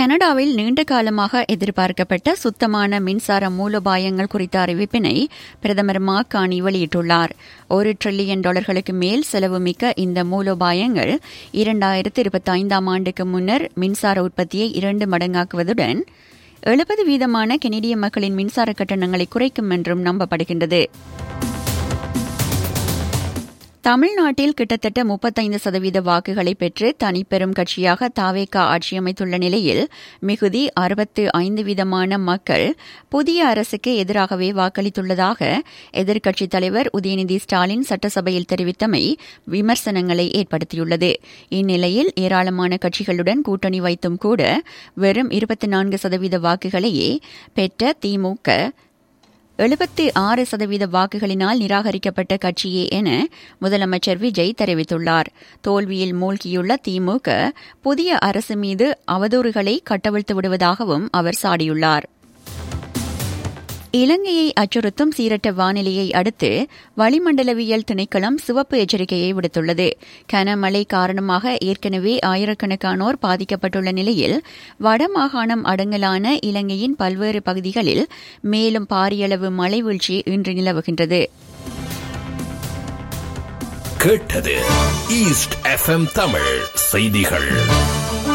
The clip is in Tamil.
கனடாவில் நீண்ட காலமாக எதிர்பார்க்கப்பட்ட சுத்தமான மின்சார மூலோபாயங்கள் குறித்த அறிவிப்பினை பிரதமர் மாக்கானி வெளியிட்டுள்ளார் ஒரு டிரில்லியன் டாலர்களுக்கு மேல் செலவுமிக்க இந்த மூலோபாயங்கள் இரண்டாயிரத்து இருபத்தி ஐந்தாம் ஆண்டுக்கு முன்னர் மின்சார உற்பத்தியை இரண்டு மடங்காக்குவதுடன் எழுபது வீதமான கெனடிய மக்களின் மின்சார கட்டணங்களை குறைக்கும் என்றும் நம்பப்படுகின்றது தமிழ்நாட்டில் கிட்டத்தட்ட முப்பத்தைந்து சதவீத வாக்குகளை பெற்று தனிப்பெரும் கட்சியாக தாவேகா ஆட்சியமைத்துள்ள நிலையில் மிகுதி அறுபத்து ஐந்து வீதமான மக்கள் புதிய அரசுக்கு எதிராகவே வாக்களித்துள்ளதாக எதிர்க்கட்சித் தலைவர் உதயநிதி ஸ்டாலின் சட்டசபையில் தெரிவித்தமை விமர்சனங்களை ஏற்படுத்தியுள்ளது இந்நிலையில் ஏராளமான கட்சிகளுடன் கூட்டணி வைத்தும் கூட வெறும் இருபத்தி நான்கு சதவீத வாக்குகளையே பெற்ற திமுக எழுபத்தி ஆறு சதவீத வாக்குகளினால் நிராகரிக்கப்பட்ட கட்சியே என முதலமைச்சர் விஜய் தெரிவித்துள்ளார் தோல்வியில் மூழ்கியுள்ள திமுக புதிய அரசு மீது அவதூறுகளை கட்டவிழ்த்து விடுவதாகவும் அவர் சாடியுள்ளார் இலங்கையை அச்சுறுத்தும் சீரற்ற வானிலையை அடுத்து வளிமண்டலவியல் திணைக்களம் சிவப்பு எச்சரிக்கையை விடுத்துள்ளது கனமழை காரணமாக ஏற்கனவே ஆயிரக்கணக்கானோர் பாதிக்கப்பட்டுள்ள நிலையில் வடமாகாணம் அடங்கலான இலங்கையின் பல்வேறு பகுதிகளில் மேலும் பாரியளவு மழை வீழ்ச்சி இன்று நிலவுகின்றது கேட்டது ஈஸ்ட் எஃப்எம் தமிழ் செய்திகள்